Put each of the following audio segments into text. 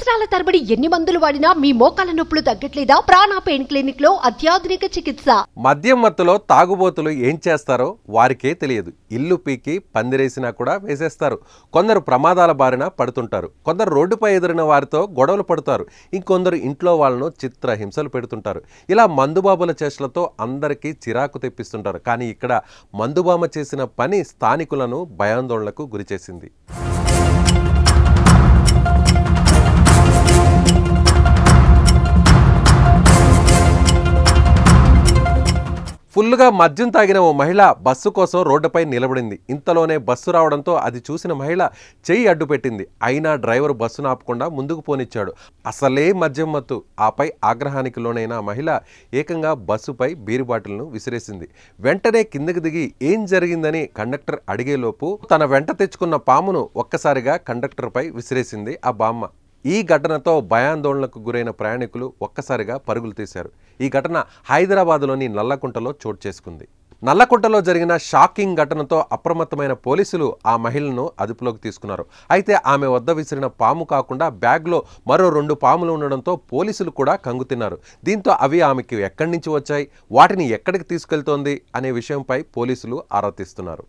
సంవత్సరాల తరబడి ఎన్ని మందులు వాడినా మీ మోకాల నొప్పులు తగ్గట్లేదా ప్రాణ పెయిన్ క్లినిక్ లో అత్యాధునిక చికిత్స మద్యం మత్తులో తాగుబోతులు ఏం చేస్తారో వారికే తెలియదు ఇల్లు పీకి పందిరేసినా కూడా వేసేస్తారు కొందరు ప్రమాదాల బారిన పడుతుంటారు కొందరు రోడ్డుపై ఎదురిన వారితో గొడవలు పడతారు ఇంకొందరు ఇంట్లో వాళ్ళను చిత్ర హింసలు పెడుతుంటారు ఇలా మందుబాబుల చేష్టలతో అందరికీ చిరాకు తెప్పిస్తుంటారు కానీ ఇక్కడ మందుబామ చేసిన పని స్థానికులను భయాందోళనకు గురిచేసింది ఫుల్గా మద్యం తాగిన ఓ మహిళ బస్సు కోసం రోడ్డుపై నిలబడింది ఇంతలోనే బస్సు రావడంతో అది చూసిన మహిళ చెయ్యి అడ్డుపెట్టింది అయినా డ్రైవర్ బస్సును ఆపకుండా ముందుకు పోనిచ్చాడు అసలే మద్యం మత్తు ఆపై ఆగ్రహానికి లోనైన ఆ మహిళ ఏకంగా బస్సుపై బీరు బాటిల్ను విసిరేసింది వెంటనే కిందకి దిగి ఏం జరిగిందని కండక్టర్ అడిగేలోపు తన వెంట తెచ్చుకున్న పామును ఒక్కసారిగా కండక్టర్పై విసిరేసింది ఆ బామ్మ ఈ ఘటనతో భయాందోళనకు గురైన ప్రయాణికులు ఒక్కసారిగా పరుగులు తీశారు ఈ ఘటన హైదరాబాద్లోని నల్లకుంటలో చోటు చేసుకుంది నల్లకుంటలో జరిగిన షాకింగ్ ఘటనతో అప్రమత్తమైన పోలీసులు ఆ మహిళను అదుపులోకి తీసుకున్నారు అయితే ఆమె వద్ద విసిరిన పాము కాకుండా బ్యాగ్లో మరో రెండు పాములు ఉండడంతో పోలీసులు కూడా కంగుతిన్నారు దీంతో అవి ఆమెకి ఎక్కడి నుంచి వచ్చాయి వాటిని ఎక్కడికి తీసుకెళ్తోంది అనే విషయంపై పోలీసులు ఆరా తీస్తున్నారు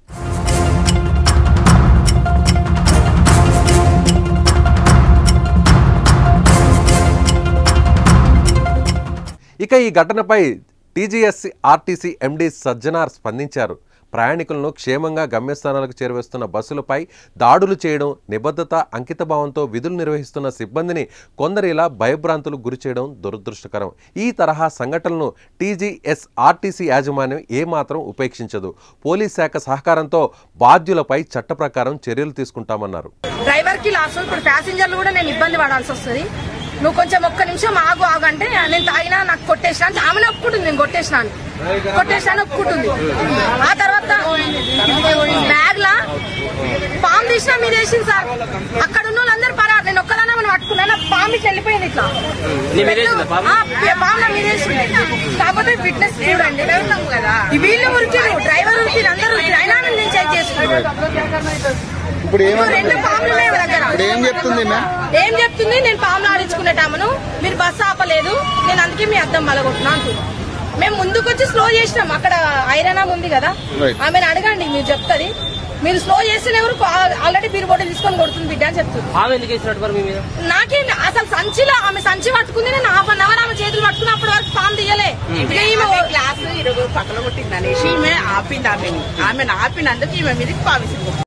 ఇక ఈ ఘటనపై టీజీఎస్ ఆర్టీసీ ఎండీ సజ్జనార్ స్పందించారు ప్రయాణికులను క్షేమంగా గమ్యస్థానాలకు చేరవేస్తున్న బస్సులపై దాడులు చేయడం నిబద్ధత అంకితభావంతో విధులు నిర్వహిస్తున్న సిబ్బందిని కొందరు ఇలా భయభ్రాంతులకు గురి చేయడం దురదృష్టకరం ఈ తరహా సంఘటనలను టీజీఎస్ ఆర్టీసీ యాజమాన్యం ఏమాత్రం ఉపేక్షించదు పోలీస్ శాఖ సహకారంతో బాధ్యులపై చట్ట ప్రకారం చర్యలు తీసుకుంటామన్నారు డ్రైవర్ కి లాస్ ఇప్పుడు ప్యాసింజర్లు కూడా నేను ఇబ్బంది పడాల్సి వస్తుంది నువ్వు కొంచెం ఒక్క నిమిషం ఆగు ఆగు అంటే నేను తాగినా నాకు కొట్టేసిన అంటే ఆమెనే ఒప్పుకుంటుంది నేను కొట్టేసిన అని. కొట్టేసిన అని ఒప్పుకుంటుంది ఆ తర్వాత బ్యాగ్ లా పాము తీసినా మీరు వేసింది సార్ అక్కడ ఉన్న వాళ్ళందరూ పరారు నేను ఒక్కదానా మనం పట్టుకున్నా నా పాము ఇట్లా వెళ్ళిపోయింది ఇట్లా ఆ, పాము నా మీద వేసింది కాకపోతే ఫిట్నెస్ చూడండి ఈ వీళ్ళు ఉరికిరు డ్రైవర్ ఉరికిరు అందరూ ఉరికిరు అయినా నేను చెక్ చేసుకున్నాను ఇప్పుడు ఏమన్నా రెండు పాములు ఉన్నాయి మా దగ్గర ఇప్పుడు ఏం చెప్తుంది ఈమె? ఏం చెప్తుంది నేను పాములు ఆడించుకునేటామను మీరు బస్సు ఆపలేదు నేను అందుకే మీ అద్దం మలగొట్టున్నా అంటుంది మేము ముందుకు వచ్చి స్లో చేసినాం అక్కడ ఐరన్ ఉంది కదా Right. ఆమెను అడగండి మీరు చెప్తుంది మీరు స్లో చేసిన ఎవరు ఆల్రెడీ బీరు బాటిల్ తీసుకొని కొడుతుంది బిడ్డ అని చెప్తుంది ఆమె ఎందుకు వేసినట్టు మరి మీ మీద నాకేం అసలు సంచిలో ఆమె సంచి పట్టుకుంది నేను హాఫ్ అన్ అవర్ ఆమె చేతులు పట్టుకుని అప్పటి వరకు పాము తీయలే ఇక ఈమె ఆమె గ్లాసు ఇరుగు పక్కన కొట్టింది అనేసి ఈమె ఆపింది ఆమెని ఆమెను ఆపినందుకు ఈమె మీదకి పావిసింది